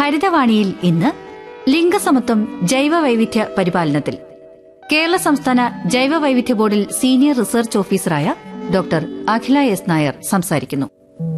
ഹരിതവാണിയിൽ ഇന്ന് ലിംഗസമത്വം ജൈവ വൈവിധ്യ പരിപാലനത്തിൽ കേരള സംസ്ഥാന ജൈവ വൈവിധ്യ ബോർഡിൽ സീനിയർ റിസർച്ച് ഓഫീസറായ ഡോക്ടർ അഖില എസ് നായർ സംസാരിക്കുന്നു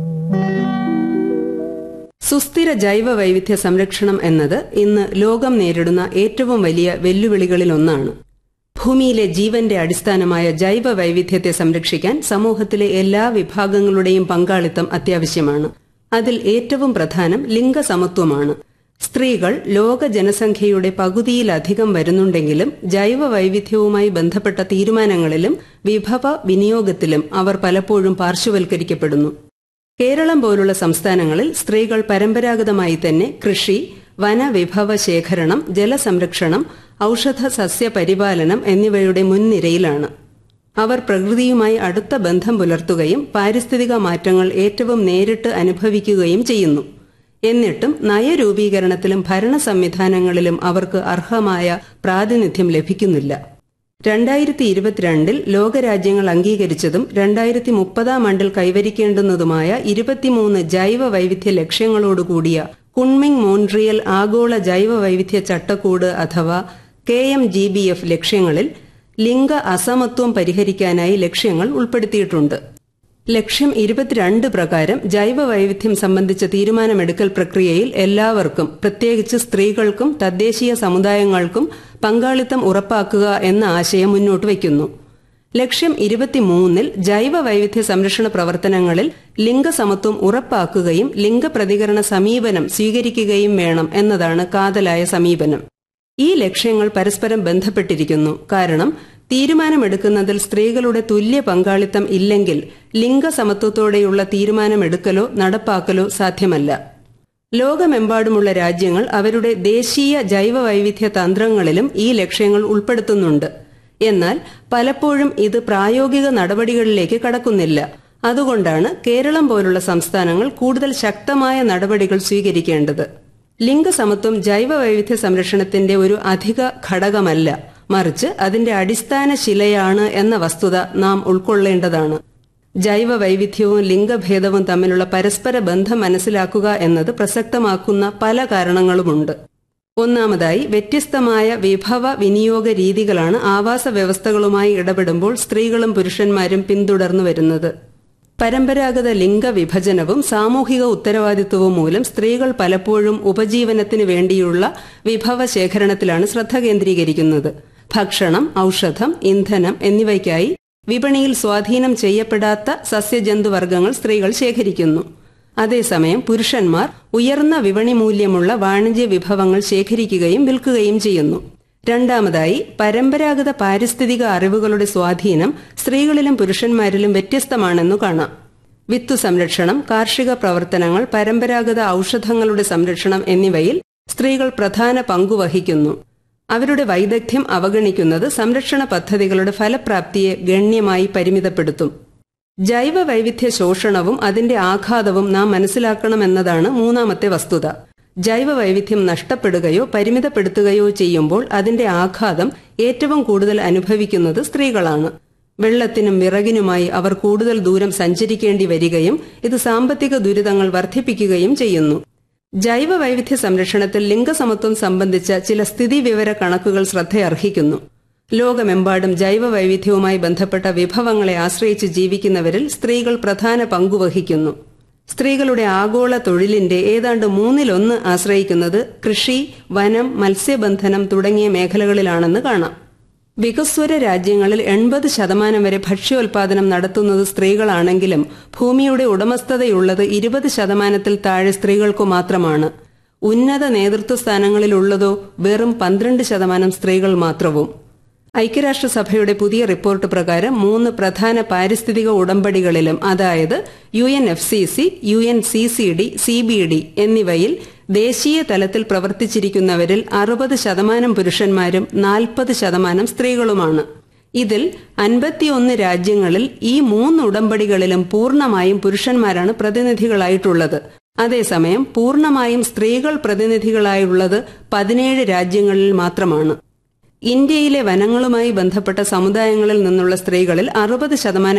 സുസ്ഥിര ജൈവ വൈവിധ്യ സംരക്ഷണം എന്നത് ഇന്ന് ലോകം നേരിടുന്ന ഏറ്റവും വലിയ വെല്ലുവിളികളിലൊന്നാണ് ഭൂമിയിലെ ജീവന്റെ അടിസ്ഥാനമായ ജൈവ വൈവിധ്യത്തെ സംരക്ഷിക്കാൻ സമൂഹത്തിലെ എല്ലാ വിഭാഗങ്ങളുടെയും പങ്കാളിത്തം അത്യാവശ്യമാണ് അതിൽ ഏറ്റവും പ്രധാനം ലിംഗസമത്വമാണ് സ്ത്രീകൾ ലോക ജനസംഖ്യയുടെ പകുതിയിലധികം വരുന്നുണ്ടെങ്കിലും ജൈവ വൈവിധ്യവുമായി ബന്ധപ്പെട്ട തീരുമാനങ്ങളിലും വിഭവ വിനിയോഗത്തിലും അവർ പലപ്പോഴും പാർശ്വവൽക്കരിക്കപ്പെടുന്നു കേരളം പോലുള്ള സംസ്ഥാനങ്ങളിൽ സ്ത്രീകൾ പരമ്പരാഗതമായി തന്നെ കൃഷി വനവിഭവ ശേഖരണം ജലസംരക്ഷണം ഔഷധ സസ്യ പരിപാലനം എന്നിവയുടെ മുൻനിരയിലാണ് അവർ പ്രകൃതിയുമായി അടുത്ത ബന്ധം പുലർത്തുകയും പാരിസ്ഥിതിക മാറ്റങ്ങൾ ഏറ്റവും നേരിട്ട് അനുഭവിക്കുകയും ചെയ്യുന്നു എന്നിട്ടും നയരൂപീകരണത്തിലും ഭരണ സംവിധാനങ്ങളിലും അവർക്ക് അർഹമായ പ്രാതിനിധ്യം ലഭിക്കുന്നില്ല രണ്ടായിരത്തി ഇരുപത്തിരണ്ടിൽ ലോകരാജ്യങ്ങൾ അംഗീകരിച്ചതും രണ്ടായിരത്തി മുപ്പതാം ആണ്ടിൽ കൈവരിക്കേണ്ടുന്നതുമായ ഇരുപത്തിമൂന്ന് ജൈവ വൈവിധ്യ ലക്ഷ്യങ്ങളോടുകൂടിയ കുൺമിങ് മോൺട്രിയൽ ആഗോള ജൈവ വൈവിധ്യ ചട്ടക്കൂട് അഥവാ K M G B F ലക്ഷ്യങ്ങളിൽ ലിംഗ അസമത്വം പരിഹരിക്കാനായി ലക്ഷ്യങ്ങൾ ഉൾപ്പെടുത്തിയിട്ടുണ്ട് ലക്ഷ്യം ഇരുപത്തിരണ്ട് പ്രകാരം ജൈവ വൈവിധ്യം സംബന്ധിച്ച തീരുമാനമെടുക്കൽ പ്രക്രിയയിൽ എല്ലാവർക്കും പ്രത്യേകിച്ച് സ്ത്രീകൾക്കും തദ്ദേശീയ സമുദായങ്ങൾക്കും പങ്കാളിത്തം ഉറപ്പാക്കുക എന്ന ആശയം മുന്നോട്ട് വയ്ക്കുന്നു ലക്ഷ്യം ഇരുപത്തിമൂന്നിൽ ജൈവ വൈവിധ്യ സംരക്ഷണ പ്രവർത്തനങ്ങളിൽ ലിംഗസമത്വം ഉറപ്പാക്കുകയും ലിംഗപ്രതികരണ സമീപനം സ്വീകരിക്കുകയും വേണം എന്നതാണ് കാതലായ സമീപനം ഈ ലക്ഷ്യങ്ങൾ പരസ്പരം ബന്ധപ്പെട്ടിരിക്കുന്നു കാരണം തീരുമാനമെടുക്കുന്നതിൽ സ്ത്രീകളുടെ തുല്യ പങ്കാളിത്തം ഇല്ലെങ്കിൽ ലിംഗസമത്വത്തോടെയുള്ള തീരുമാനമെടുക്കലോ നടപ്പാക്കലോ സാധ്യമല്ല ലോകമെമ്പാടുമുള്ള രാജ്യങ്ങൾ അവരുടെ ദേശീയ ജൈവ വൈവിധ്യ തന്ത്രങ്ങളിലും ഈ ലക്ഷ്യങ്ങൾ ഉൾപ്പെടുത്തുന്നുണ്ട് എന്നാൽ പലപ്പോഴും ഇത് പ്രായോഗിക നടപടികളിലേക്ക് കടക്കുന്നില്ല അതുകൊണ്ടാണ് കേരളം പോലുള്ള സംസ്ഥാനങ്ങൾ കൂടുതൽ ശക്തമായ നടപടികൾ സ്വീകരിക്കേണ്ടത് ലിംഗസമത്വം ജൈവ വൈവിധ്യ സംരക്ഷണത്തിന്റെ ഒരു അധിക ഘടകമല്ല മറിച്ച് അതിന്റെ അടിസ്ഥാന ശിലയാണ് എന്ന വസ്തുത നാം ഉൾക്കൊള്ളേണ്ടതാണ് ജൈവ വൈവിധ്യവും ലിംഗഭേദവും തമ്മിലുള്ള പരസ്പര ബന്ധം മനസ്സിലാക്കുക എന്നത് പ്രസക്തമാക്കുന്ന പല കാരണങ്ങളുമുണ്ട് ഒന്നാമതായി വ്യത്യസ്തമായ വിഭവ വിനിയോഗ രീതികളാണ് ആവാസ വ്യവസ്ഥകളുമായി ഇടപെടുമ്പോൾ സ്ത്രീകളും പുരുഷന്മാരും പിന്തുടർന്നു വരുന്നത് പരമ്പരാഗത ലിംഗവിഭജനവും സാമൂഹിക ഉത്തരവാദിത്വവും മൂലം സ്ത്രീകൾ പലപ്പോഴും ഉപജീവനത്തിന് വേണ്ടിയുള്ള വിഭവ ശേഖരണത്തിലാണ് ശ്രദ്ധ കേന്ദ്രീകരിക്കുന്നത് ഭക്ഷണം ഔഷധം ഇന്ധനം എന്നിവയ്ക്കായി വിപണിയിൽ സ്വാധീനം ചെയ്യപ്പെടാത്ത സസ്യജന്തുവർഗ്ഗങ്ങൾ സ്ത്രീകൾ ശേഖരിക്കുന്നു അതേസമയം പുരുഷന്മാർ ഉയർന്ന വിപണി മൂല്യമുള്ള വാണിജ്യ വിഭവങ്ങൾ ശേഖരിക്കുകയും വിൽക്കുകയും ചെയ്യുന്നു രണ്ടാമതായി പരമ്പരാഗത പാരിസ്ഥിതിക അറിവുകളുടെ സ്വാധീനം സ്ത്രീകളിലും പുരുഷന്മാരിലും വ്യത്യസ്തമാണെന്നു കാണാം വിത്തു സംരക്ഷണം കാർഷിക പ്രവർത്തനങ്ങൾ പരമ്പരാഗത ഔഷധങ്ങളുടെ സംരക്ഷണം എന്നിവയിൽ സ്ത്രീകൾ പ്രധാന പങ്കുവഹിക്കുന്നു അവരുടെ വൈദഗ്ധ്യം അവഗണിക്കുന്നത് സംരക്ഷണ പദ്ധതികളുടെ ഫലപ്രാപ്തിയെ ഗണ്യമായി പരിമിതപ്പെടുത്തും ജൈവ വൈവിധ്യ ശോഷണവും അതിന്റെ ആഘാതവും നാം മനസ്സിലാക്കണമെന്നതാണ് മൂന്നാമത്തെ വസ്തുത ജൈവ വൈവിധ്യം നഷ്ടപ്പെടുകയോ പരിമിതപ്പെടുത്തുകയോ ചെയ്യുമ്പോൾ അതിന്റെ ആഘാതം ഏറ്റവും കൂടുതൽ അനുഭവിക്കുന്നത് സ്ത്രീകളാണ് വെള്ളത്തിനും വിറകിനുമായി അവർ കൂടുതൽ ദൂരം സഞ്ചരിക്കേണ്ടി വരികയും ഇത് സാമ്പത്തിക ദുരിതങ്ങൾ വർദ്ധിപ്പിക്കുകയും ചെയ്യുന്നു ജൈവ വൈവിധ്യ സംരക്ഷണത്തിൽ ലിംഗസമത്വം സംബന്ധിച്ച ചില സ്ഥിതിവിവര കണക്കുകൾ ശ്രദ്ധയർഹിക്കുന്നു ലോകമെമ്പാടും ജൈവ വൈവിധ്യവുമായി ബന്ധപ്പെട്ട വിഭവങ്ങളെ ആശ്രയിച്ച് ജീവിക്കുന്നവരിൽ സ്ത്രീകൾ പ്രധാന പങ്കുവഹിക്കുന്നു സ്ത്രീകളുടെ ആഗോള തൊഴിലിന്റെ ഏതാണ്ട് മൂന്നിലൊന്ന് ആശ്രയിക്കുന്നത് കൃഷി വനം മത്സ്യബന്ധനം തുടങ്ങിയ മേഖലകളിലാണെന്ന് കാണാം വികസ്വര രാജ്യങ്ങളിൽ എൺപത് ശതമാനം വരെ ഭക്ഷ്യോൽപാദനം നടത്തുന്നത് സ്ത്രീകളാണെങ്കിലും ഭൂമിയുടെ ഉടമസ്ഥതയുള്ളത് ഇരുപത് ശതമാനത്തിൽ താഴെ സ്ത്രീകൾക്കു മാത്രമാണ് ഉന്നത നേതൃത്വ സ്ഥാനങ്ങളിലുള്ളതോ വെറും പന്ത്രണ്ട് ശതമാനം സ്ത്രീകൾ മാത്രവും ഐക്യരാഷ്ട്രസഭയുടെ പുതിയ റിപ്പോർട്ട് പ്രകാരം മൂന്ന് പ്രധാന പാരിസ്ഥിതിക ഉടമ്പടികളിലും അതായത് U N F C C U N C C D C B D എന്നിവയിൽ ദേശീയ തലത്തിൽ പ്രവർത്തിച്ചിരിക്കുന്നവരിൽ അറുപത് ശതമാനം പുരുഷന്മാരും നാൽപ്പത് ശതമാനം സ്ത്രീകളുമാണ് ഇതിൽ അൻപത്തിയൊന്ന് രാജ്യങ്ങളിൽ ഈ മൂന്ന് ഉടമ്പടികളിലും പൂർണ്ണമായും പുരുഷന്മാരാണ് പ്രതിനിധികളായിട്ടുള്ളത് അതേസമയം പൂർണ്ണമായും സ്ത്രീകൾ പ്രതിനിധികളായുള്ളത് പതിനേഴ് രാജ്യങ്ങളിൽ മാത്രമാണ് ഇന്ത്യയിലെ വനങ്ങളുമായി ബന്ധപ്പെട്ട സമുദായങ്ങളിൽ നിന്നുള്ള സ്ത്രീകളിൽ അറുപത് ശതമാനം